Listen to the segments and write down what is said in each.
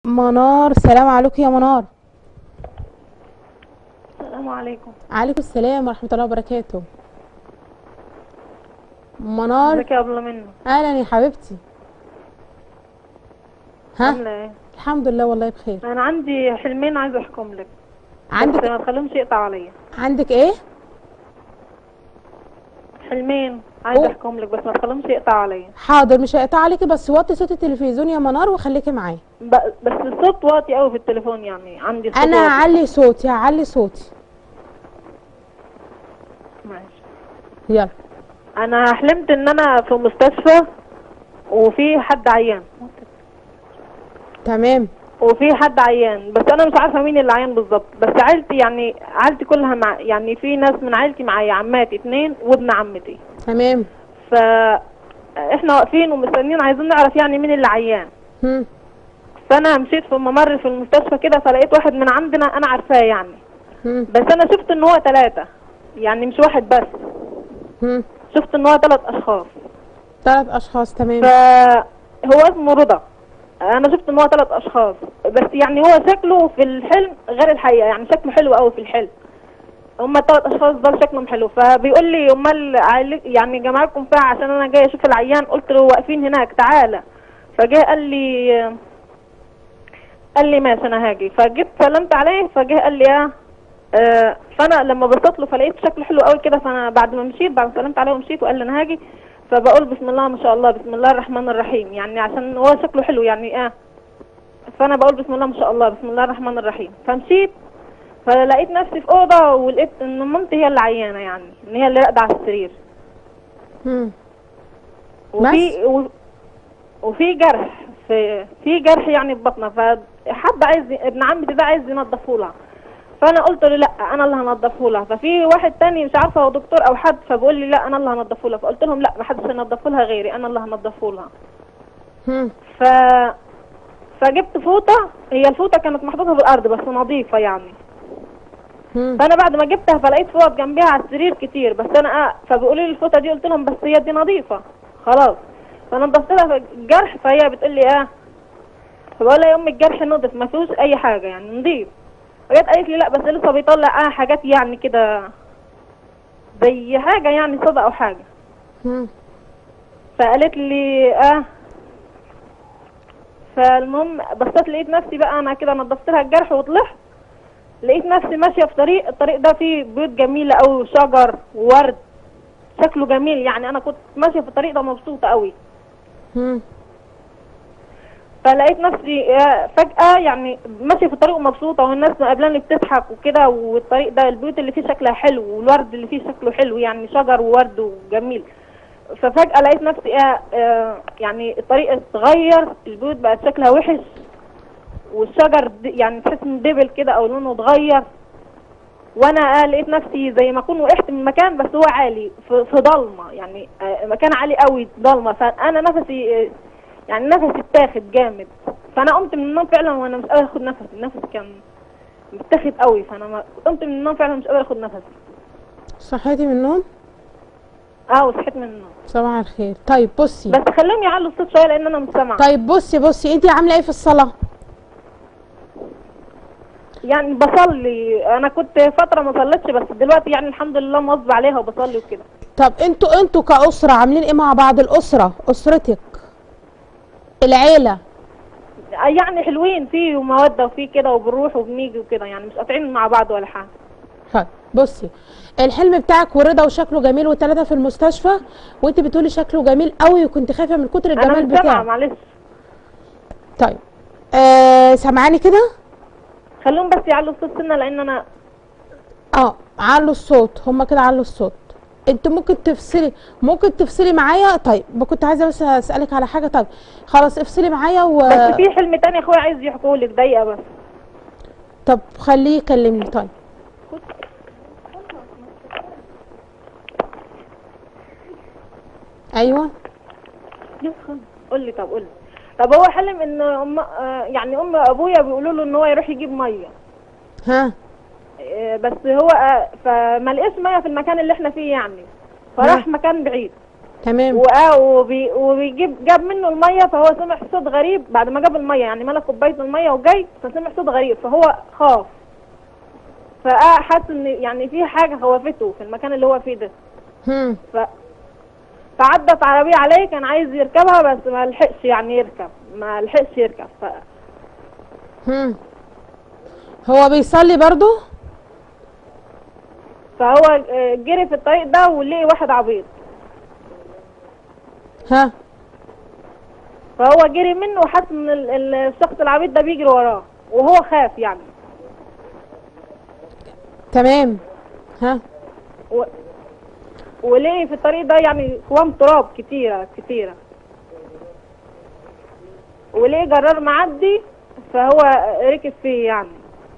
منار سلام عليكم يا منار السلام عليكم عليكم السلام ورحمة الله وبركاته منار ازيك يا ابله منى اهلا يا حبيبتي ها عامله ايه الحمد لله والله بخير انا عندي حلمين عايزه احكم لك بس عندك ما تخليهمش يقطع عليا عندك ايه حلمين عايزه أوه. احكم لك بس ما تخليهمش يقطع عليا حاضر مش هيقطع عليكي بس وطي صوت التلفزيون يا منار وخليكي معايا ب... بس الصوت واطي قوي في التليفون يعني عندي صوت انا واطي. هعلي صوتي هعلي صوتي ماشي يلا انا حلمت ان انا في مستشفى وفي حد عيان تمام وفي حد عيان بس انا مش عارفه مين اللي عيان بالظبط بس عيلتي يعني عيلتي كلها مع يعني في ناس من عيلتي معايا عماتي اتنين وابن عمتي تمام ف احنا واقفين ومستنيين عايزين نعرف يعني مين اللي عيان هم فانا مشيت في ممر في المستشفى كده فلقيت واحد من عندنا انا عارفاه يعني هم بس انا شفت ان هو ثلاثة يعني مش واحد بس هم شفت ان هو ثلاث اشخاص ثلاث اشخاص تمام فهو اسمه رضا انا شفت ان هو ثلاث اشخاص بس يعني هو شكله في الحلم غير الحقيقة يعني شكله حلو قوي في الحلم هما الثلاث اشخاص دول شكلهم حلو فبيقول لي امال عائل- يعني جماعتكم فيها عشان انا جاي اشوف العيان قلت له واقفين هناك تعالى فجه قال لي قال لي ماشي انا هاجي فجيت سلمت عليه فجه قال لي اه آه، فانا لما بصيت له فلقيت شكله حلو قوي كده فانا بعد ما مشيت بعد ما سلمت عليه ومشيت وقال لي انا هاجي فبقول بسم الله ما شاء الله بسم الله الرحمن الرحيم يعني عشان هو شكله حلو يعني اه فانا بقول بسم الله ما شاء الله بسم الله الرحمن الرحيم فمشيت فلقيت نفسي في اوضه ولقيت ان مامتي هي اللي عيانه يعني ان هي اللي راقده على السرير هم وفي و... وفي جرح في في جرح يعني في بطنها فحد عايز ابن عمتي ده عايز ينضفه لها فانا قلت له لا انا اللي هنضفه لها ففي واحد تاني مش عارفه هو دكتور او حد فبيقول لي لا انا اللي هنضفه لها فقلت لهم لا ما حدش هينضفه لها غيري انا اللي هنضفه لها هم ف فجبت فوطه هي الفوطه كانت محطوطه في الارض بس نظيفه يعني هم فانا بعد ما جبتها فلقيت فوط جنبيها على السرير كتير بس انا آه فبيقولوا لي الفوطه دي قلت لهم بس هي دي نظيفه خلاص فانا نضفت لها في الجرح فهي بتقول لي اه فبقول لها يا ام الجرح نضف ما فيهوش اي حاجه يعني نضيف فجت قالت لي لا بس لسه بيطلع اه حاجات يعني كده زي حاجه يعني صدى او حاجه هم فقالت لي اه فالمهم بصيت لقيت نفسي بقى انا كده نضفت لها الجرح وطلعت لقيت نفسي ماشيه في طريق الطريق ده فيه بيوت جميله قوي وشجر وورد شكله جميل يعني انا كنت ماشيه في الطريق ده مبسوطه قوي هم فلقيت نفسي آه، فجاه يعني ماشيه في الطريق ومبسوطه والناس مقابلاني بتضحك وكده والطريق ده البيوت اللي فيه شكلها حلو والورد اللي فيه شكله حلو يعني شجر وورد وجميل ففجأة لقيت نفسي آه آه يعني الطريق اتغير البيوت بقت شكلها وحش والشجر د- يعني تحس ان دبل كده او لونه اتغير وانا آه لقيت نفسي زي ما اكون وقعت من مكان بس هو عالي في, في ضلمه يعني آه مكان عالي قوي ضلمه فانا نفسي آه يعني نفسي اتاخد جامد فانا قمت من النوم فعلا وانا مش قادره اخد نفسي النفس كان متاخد قوي فانا ما قمت من النوم فعلا مش قادره اخد نفسي صحيتي من النوم اه وصحيت من النوم صباح الخير طيب بصي بس خليهم يعلوا الصوت شويه لان انا مش سامعه طيب بصي بصي انت عامله ايه في الصلاه يعني بصلي انا كنت فتره ما صليتش بس دلوقتي يعني الحمد لله مواظبه عليها وبصلي وكده طب انتوا انتوا كأسرة عاملين ايه مع بعض الأسرة أسرتك العيلة يعني حلوين فيه وموده وفيه كده وبنروح وبنيجي وكده يعني مش قاطعين مع بعض ولا حاجه طيب بصي الحلم بتاعك ورضا وشكله جميل والتلاتة في المستشفى وانت بتقولي شكله جميل قوي وكنت خايفة من كتر انا الجمال مش سامعه بتاعه معلش طيب آه سامعاني كده خليهم بس يعلوا الصوت سنه لان انا اه علوا الصوت هما كده علوا الصوت انت ممكن تفصلي ممكن تفصلي معايا طيب كنت عايزه بس اسالك على حاجه طيب خلاص افصلي معايا و بس في حلم تاني اخويا عايز يحكوا لك دقيقه بس طب خليه يكلمني طيب ايوه قول لي طب قول لي طب هو حلم ان ام آه، يعني ام ابويا بيقولوا له ان هو يروح يجيب ميه ها آه، بس هو آه، فما لقيش ميه في المكان اللي احنا فيه يعني فراح مم. مكان بعيد تمام وآه وبي وبيجيب جاب منه الميه فهو سمع صوت غريب بعد ما جاب الميه يعني ملك كوبايه الميه وجاي فسمع صوت غريب فهو خاف فآه حس ان يعني في حاجه خوفته في المكان اللي هو فيه ده هم. ف فعدت عربيه عليه كان عايز يركبها بس ما لحقش يعني يركب ما لحقش يركب ف... هم. هو بيصلي برضو فهو آه، جري في الطريق ده ولقي واحد عبيط ها فهو جري منه وحس ان ال- ال- الشخص العبيط ده بيجري وراه وهو خاف يعني تمام ها و... ولقي في الطريق ده يعني قوام تراب كتيرة كتيرة ولقي جرار معدي فهو ركب فيه يعني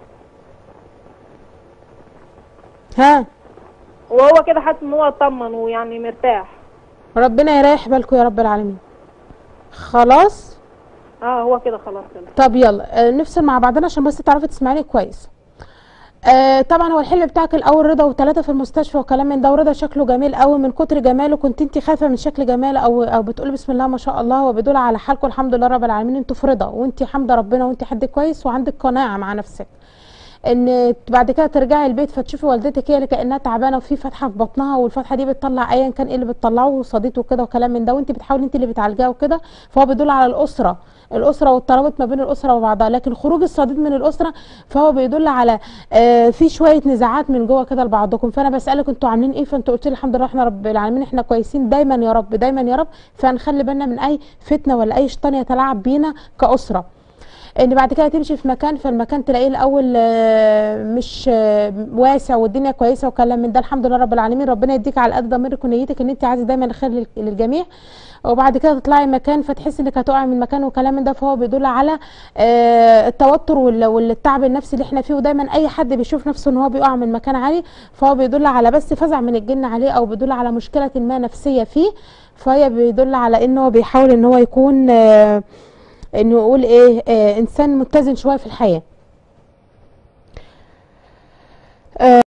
ها وهو كده حاسس ان هو اطمن ويعني مرتاح ربنا يريح بالكم يا رب العالمين خلاص اه هو كده خلاص كده طب يلا آه، نفصل مع بعضنا عشان بس تعرفي تسمعيني كويس آه طبعا هو الحلم بتاعك الاول رضا وثلاثه في المستشفى وكلام من ده ورضا شكله جميل قوي من كتر جماله كنت انت خايفه من شكل جماله او او بتقولي بسم الله ما شاء الله هو بيدل على حالكم الحمد لله رب العالمين انتوا في رضا وانت حامده ربنا وانت حد كويس وعندك قناعه مع نفسك ان بعد كده ترجعي البيت فتشوفي والدتك هي اللي كانها تعبانه وفي فتحه في بطنها والفتحه دي بتطلع ايا كان ايه اللي بتطلعه صديد وكده وكلام من ده وانت بتحاولي انت اللي بتعالجيها وكده فهو بيدل على الاسره الاسره والترابط ما بين الاسره وبعضها لكن خروج الصديد من الاسره فهو بيدل على آه في شويه نزاعات من جوه كده لبعضكم فانا بسالك انتوا عاملين ايه فانتوا قلت لي الحمد لله احنا رب العالمين احنا كويسين دايما يا رب دايما يا رب فنخلي بالنا من اي فتنه ولا اي شيطان يتلاعب بينا كاسره ان بعد كده تمشي في مكان فالمكان تلاقيه الاول آه، مش آه، واسع والدنيا كويسه وكلام من ده الحمد لله رب العالمين ربنا يديك على قد ضميرك ونيتك ان انت عايزه دايما الخير لل- للجميع وبعد كده تطلعي مكان فتحسي انك هتقعي من مكان وكلام من ده فهو بيدل على آه، التوتر وال- والتعب النفسي اللي احنا فيه ودايما اي حد بيشوف نفسه ان هو بيقع من مكان عالي فهو بيدل على بس فزع من الجن عليه او بيدل على مشكله ما نفسيه فيه فهي بيدل على انه هو بيحاول ان هو يكون آه، انه يقول ايه آه انسان متزن شويه في الحياه